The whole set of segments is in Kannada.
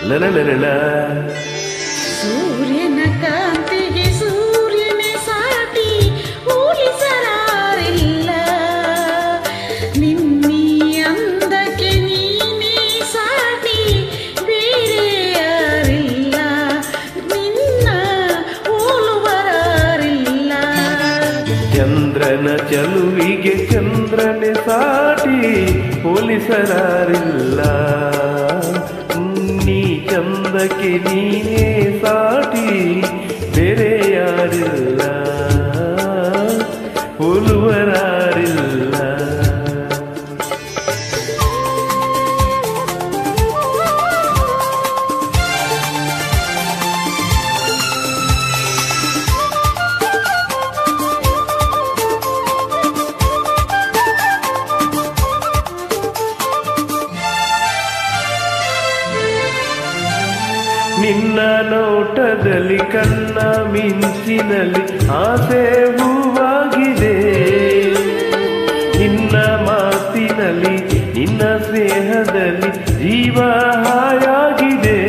ಲಲಲಲಲ ಸೂರ್ಯನ ಕಾಂತಿಗೆ ಸೂರ್ಯನೇ ಸಾಟಿ ಹೋಲಿಸಲಾರಿಲ್ಲ ನಿನ್ನೀ ಅಂದಕ್ಕೆ ನೀನೇ ಸಾಟಿ ಬೇರೆ ಯಾರಿಲ್ಲ ನಿನ್ನ ಹೋಲುವರಾರಿಲ್ಲ ಚಂದ್ರನ ಚಲುವಿಗೆ ಚಂದ್ರನೆ ಸಾಟಿ ಹೋಲಿಸಲಾರಿಲ್ಲ ನೀ ಚಂದಕ್ಕೆ ನೀನೇ ಸಾಟಿ ಬೇರೆ ಯಾರಿಲ್ಲ ಹೋಲುವರಾರಿಲ್ಲ ನಿನ್ನ ನೋಟದಲ್ಲಿ ಕಣ್ಣ ಮಿಂಚಿನಲ್ಲಿ ಆಸೆ ಹೂವಾಗಿದೆ ನಿನ್ನ ಮಾತಿನಲ್ಲಿ ನಿನ್ನ ಸ್ನೇಹದಲ್ಲಿ ಜೀವ ಹಾಯಾಗಿದೆ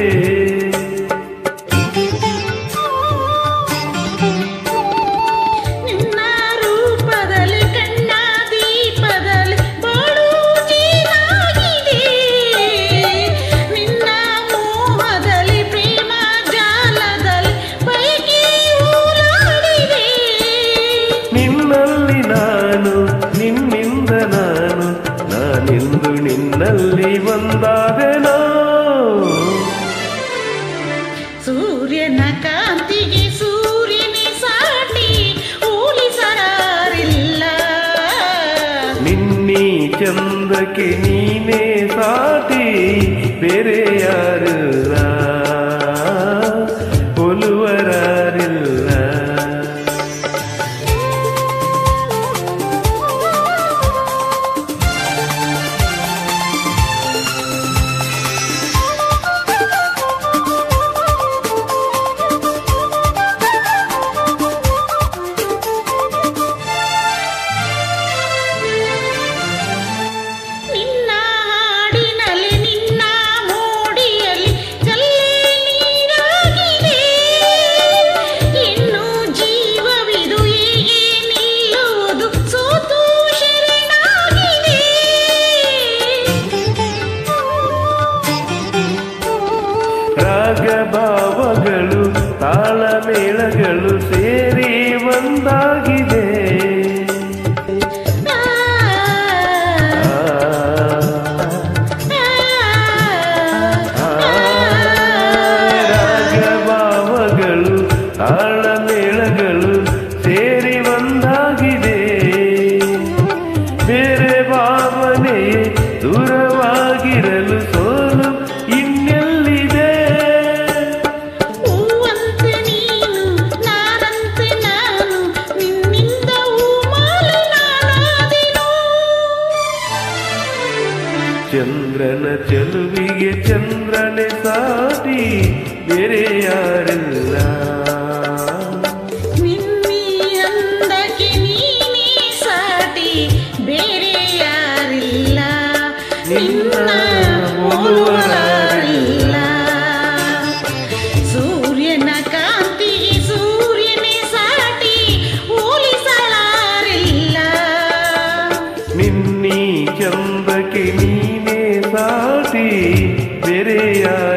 ನಿನ್ನ ರೂಪದಲ್ಲಿ ಕಣ್ಣ ದೀಪದಲ್ಲಿ ಬಾಳು ಜೀವಾಗಿದೆ ನಿನ್ನ ಮೋಹದಲ್ಲಿ ಪ್ರೇಮ ಜಾಲದಲ್ಲಿ ಬಯಕೆ ಊರಾಡಿದೆ ನಿನ್ನಲ್ಲಿ ನಾನು ನಿನ್ನಿಂದ ನಾನು ನಾನಿಂದು ನಿನ್ನಲ್ಲಿ ಒಂದಾದೆನೋ ಸೂರ್ಯನ ಕಾಂತಿಗೆ ಸೂರ್ಯನೇ ಸಾಟಿ ಹೋಲಿಸಲಾರಿಲ್ಲ ನಿನ್ನೀ ಚಂದಕ್ಕೆ ನೀನೇ ಸಾಟಿ ಬೇರೆ ಯಾರಿಲ್ಲ ಒಲುವರಾರಿಲ್ಲ ನಿನ್ನ ಹಾಡಿನಲ್ಲಿ ನಿನ್ನ ಮೋಡಿಯಲ್ಲಿ ಜಲ್ಲೆ ನೀರಾಗಿದೆ ಇನ್ನು ಜೀವವಿದು ಹೇಗೆ ನಿಲ್ಲುವುದು ಸೋತು ಶರಣಾಗಿದೆ ರಾಗ ಭಾವಗಳು ತಾಳಮೇಳಗಳು ಸೇರಿ ಒಂದಾಗಿದೆ ಆ, ಆ, ಆ, ರಾಗ ಭಾವಗಳು ತಾಳಮೇಳಗಳು ಸೇರಿ ಒಂದಾಗಿದೆ ಬೇರೆ ಭಾವನೆ ದೂರವಾಗಿರಲು ಸೋಲು ಇನ್ನೆಲ್ಲಿದೆ ಹೂವಂತೆ ನೀನು ನಾನಂತೆ ನಾನು ನಿನ್ನಿಂದ ಹೂಮಾಲೆ ನಾನಾದೆನು ಚಂದ್ರನ ಚೆಲುವಿಗೆ ಚಂದ್ರನೆ ಸಾಟಿ ಬೇರೆ ಯಾರಿಲ್ಲ ನಿನ್ನೀ ಅಂದಕ್ಕೆ ನೀನೇ ಸಾಟಿ ಬೇರೆ ಯಾರಿಲ್ಲ ನಿನ್ನ ಹೋಲುವರಾರಿಲ್ಲ ಸೂರ್ಯನ ಕಾಂತಿಗೆ ಸೂರ್ಯನೇ ಸಾಟಿ ಹೋಲಿಸಲಾರಿಲ್ಲ ನಿನ್ನೀ ಚಂದಕ್ಕೆ ನೀನೇ ಸಾಟಿ ಬೇರೆ ಯಾರಿಲ್ಲ